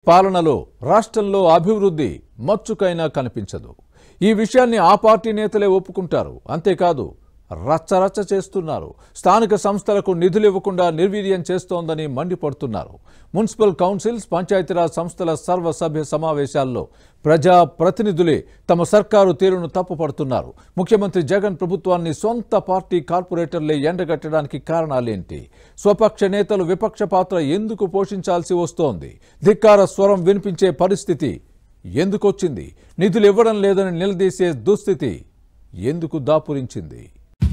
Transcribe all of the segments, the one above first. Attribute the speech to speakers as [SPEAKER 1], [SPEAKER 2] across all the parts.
[SPEAKER 1] పాలనలో రాష్ట్రంలో అభివృద్ధి మచ్చుకైనా కనిపించదు ఈ విషయాన్ని ఆ పార్టీ నేతలే ఒప్పుకుంటారు అంతేకాదు రచ్చరచ్చ చేస్తున్నారు స్థానిక సంస్థలకు నిధులు ఇవ్వకుండా నిర్వీర్యం చేస్తోందని మండిపడుతున్నారు మున్సిపల్ కౌన్సిల్స్ పంచాయతీరాజ్ సంస్థల సర్వసభ్య సమావేశాల్లో ప్రజా ప్రతినిధులే తమ సర్కారు తీరును తప్పుపడుతున్నారు ముఖ్యమంత్రి జగన్ ప్రభుత్వాన్ని సొంత పార్టీ కార్పొరేటర్లే ఎండగట్టడానికి కారణాలేంటి స్వపక్ష నేతలు విపక్ష పాత్ర ఎందుకు పోషించాల్సి వస్తోంది ధిక్కార స్వరం వినిపించే పరిస్థితి ఎందుకొచ్చింది నిధులు ఇవ్వడం లేదని నిలదీసే దుస్థితి ఎందుకు దాపురించింది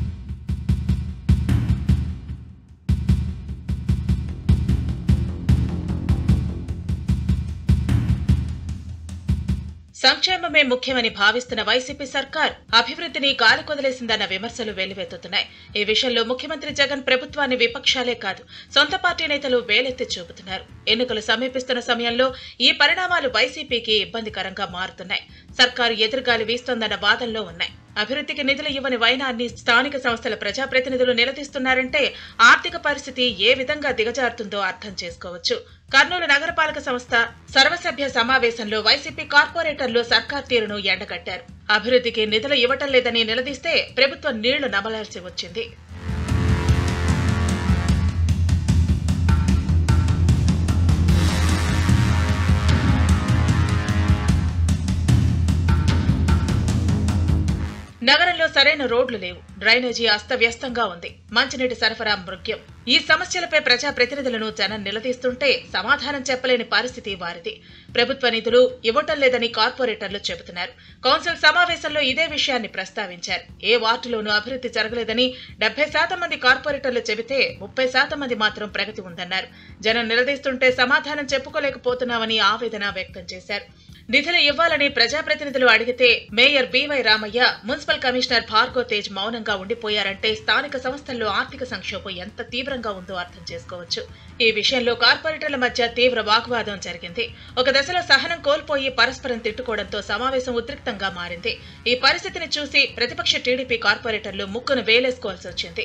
[SPEAKER 2] సంక్షేమమే ముఖ్యమని భావిస్తున్న వైసీపీ సర్కార్ అభివృద్ధిని గాలికొదిలేసిందన్న విమర్శలు వెల్లువెత్తుతున్నాయి ఈ విషయంలో ముఖ్యమంత్రి జగన్ ప్రభుత్వాన్ని విపక్షాలే కాదు సొంత పార్టీ నేతలు వేలెత్తి చూపుతున్నారు ఎన్నికలు సమీపిస్తున్న సమయంలో ఈ పరిణామాలు వైసీపీకి ఇబ్బందికరంగా మారుతున్నాయి సర్కారు ఎదురుగాలి వీస్తోందన్న వాదనలో ఉన్నాయి అభివృద్ధికి నిధులు ఇవ్వని వైనాన్ని స్థానిక సంస్థల ప్రజాప్రతినిధులు నిలదీస్తున్నారంటే ఆర్థిక పరిస్థితి ఏ విధంగా దిగజారుతుందో అర్థం చేసుకోవచ్చు కర్నూలు నగరపాలక సంస్థ సర్వసభ్య సమావేశంలో వైసీపీ కార్పొరేటర్లు సర్కార్ తీరును ఎండగట్టారు అభివృద్ధికి నిధులు ఇవ్వటం లేదని నిలదీస్తే ప్రభుత్వం నీళ్లు నమలాల్సి వచ్చింది నగరంలో సరైన రోడ్లు లేవు డ్రైనేజీ అస్తవ్యస్తంగా ఉంది మంచినీటి సరఫరా మృగ్యం ఈ సమస్యలపై ప్రజా ప్రతినిధులను జనం నిలదీస్తుంటే సమాధానం చెప్పలేని పరిస్థితి వారిది ప్రభుత్వ నిధులు ఇవ్వటం లేదని కార్పొరేటర్లు చెబుతున్నారు కౌన్సిల్ సమావేశంలో ఇదే విషయాన్ని ప్రస్తావించారు ఏ వార్డులోనూ అభివృద్ధి జరగలేదని డెబ్బై శాతం మంది కార్పొరేటర్లు చెబితే ముప్పై శాతం మంది మాత్రం ప్రగతి ఉందన్నారు జనం నిలదీస్తుంటే సమాధానం చెప్పుకోలేకపోతున్నామని ఆవేదన వ్యక్తం చేశారు నిధులు ఇవ్వాలని ప్రజాప్రతినిధులు అడిగితే mayor B Y Ramaiah municipal commissioner Bhargav Tej మౌనంగా ఉండిపోయారంటే స్థానిక సంస్థల్లో ఆర్థిక సంక్షోభం ఎంత తీవ్రంగా ఉందో అర్థం చేసుకోవచ్చు ఈ విషయంలో కార్పొరేటర్ల మధ్య తీవ్ర వాగ్వాదం జరిగింది ఒక దశలో సహనం కోల్పోయి పరస్పరం తిట్టుకోవడంతో సమావేశం ఉద్రిక్తంగా మారింది ఈ పరిస్థితిని చూసి ప్రతిపక్ష టీడీపీ కార్పొరేటర్లు ముక్కును వేలేసుకోవాల్సి వచ్చింది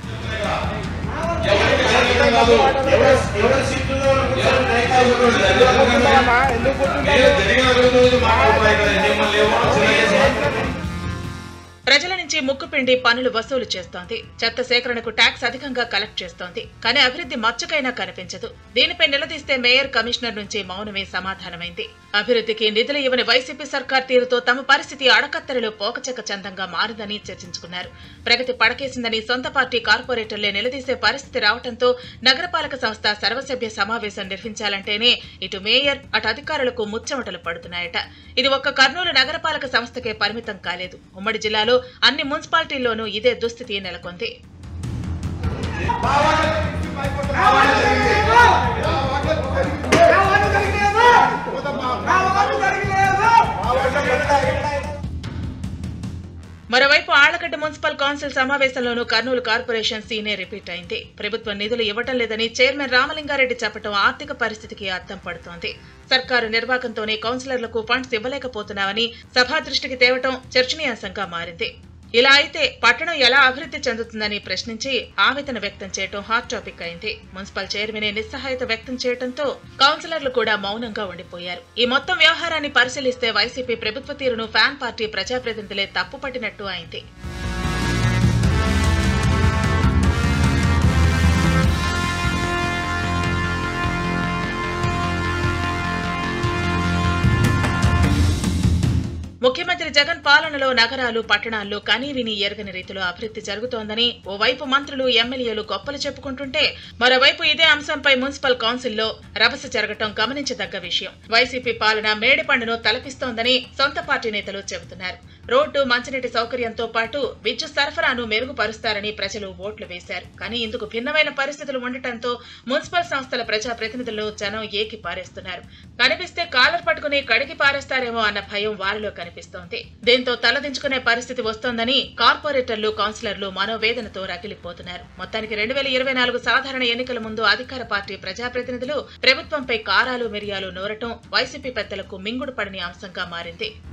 [SPEAKER 2] ప్రజల నుంచి ముక్కుపిండి పనులు వసూలు చేస్తోంది చెత్త సేకరణకు ట్యాక్స్ అధికంగా కలెక్ట్ చేస్తోంది కానీ అభివృద్ధి మచ్చుకైనా కనిపించదు దీనిపై నిలదీస్తే మేయర్ కమిషనర్ నుంచి మౌనమే సమాధానమైంది అభివృద్ధికి నిధులు ఇవ్వని వైసీపీ సర్కార్ తీరుతో తమ పరిస్థితి అడకత్తెరలో పోకచెక్క చందంగా మారిందని చర్చించుకున్నారు ప్రగతి పడకేసిందని సొంత పార్టీ కార్పొరేటర్లే నిలదీసే పరిస్థితి రావడంతో నగరపాలక సంస్థ సర్వసభ్య సమావేశం నిర్వహించాలంటేనే ఇటు మేయర్ అటు అధికారులకు ముచ్చమటలు పడుతున్నాయట ఇది ఒక్క కర్నూలు నగరపాలక సంస్థకే పరిమితం కాలేదు ఉమ్మడి జిల్లాలో అన్ని మున్సిపాలిటీల్లోనూ ఇదే దుస్థితి నెలకొంది మరోవైపు ఆళ్లగడ్డ మున్సిపల్ కౌన్సిల్ సమావేశంలోనూ కర్నూలు కార్పొరేషన్ సీనే రిపీట్ అయింది ప్రభుత్వం నిధులు ఇవ్వటం లేదని చైర్మన్ రామలింగారెడ్డి చెప్పడం ఆర్థిక పరిస్థితికి అర్థం పడుతోంది సర్కారు నిర్వాహకంతోనే కౌన్సిలర్లకు ఫండ్స్ ఇవ్వలేకపోతున్నామని సభా దృష్టికి తేవటం చర్చనీయాంశంగా మారింది ఇలా అయితే పట్టణం ఎలా అభివృద్ధి చెందుతుందని ప్రశ్నించి ఆవేదన వ్యక్తం చేయడం హాట్ టాపిక్ అయింది మున్సిపల్ చైర్మనే నిస్సహాయత వ్యక్తం చేయడంతో కౌన్సిలర్లు కూడా మౌనంగా ఉండిపోయారు ఈ మొత్తం వ్యవహారాన్ని పరిశీలిస్తే వైసీపీ ప్రభుత్వ తీరును ఫ్యాన్ పార్టీ ప్రజాప్రతినిధులే తప్పుపట్టినట్టు అయింది ముఖ్యమంత్రి జగన్ పాలనలో నగరాలు పట్టణాల్లో కనీవిని ఎరగని రీతిలో అభివృద్ధి జరుగుతోందని ఓవైపు మంత్రులు ఎమ్మెల్యేలు గొప్పలు చెప్పుకుంటుంటే మరోవైపు ఇదే అంశంపై మున్సిపల్ కౌన్సిల్లో రభస జరగటం గమనించదగ్గ విషయం వైసీపీ పాలన మేడిపండును తలపిస్తోందని సొంత పార్టీ నేతలు చెబుతున్నారు రోడ్డు మంచినీటి సౌకర్యంతో పాటు విద్యుత్ సరఫరాను మెరుగుపరుస్తారని ప్రజలు ఓట్లు వేశారు కానీ ఇందుకు భిన్నమైన పరిస్థితులు ఉండటంతో మున్సిపల్ సంస్థల ప్రజా ప్రతినిధులను జనం ఏకి పారేస్తున్నారు కనిపిస్తే కాలర్ పట్టుకుని కడిగి పారేస్తారేమో అన్న భయం వారిలో కనిపిస్తోంది దీంతో తలదించుకునే పరిస్థితి వస్తోందని కార్పొరేటర్లు కౌన్సిలర్లు మనోవేదనతో రగిలిపోతున్నారు మొత్తానికి రెండు వేల ఇరవై నాలుగు సాధారణ ఎన్నికల ముందు అధికార పార్టీ ప్రజాప్రతినిధులు ప్రభుత్వంపై కారాలు మిరియాలు నోరటం వైసీపీ పెద్దలకు మింగుడు పడని అంశంగా మారింది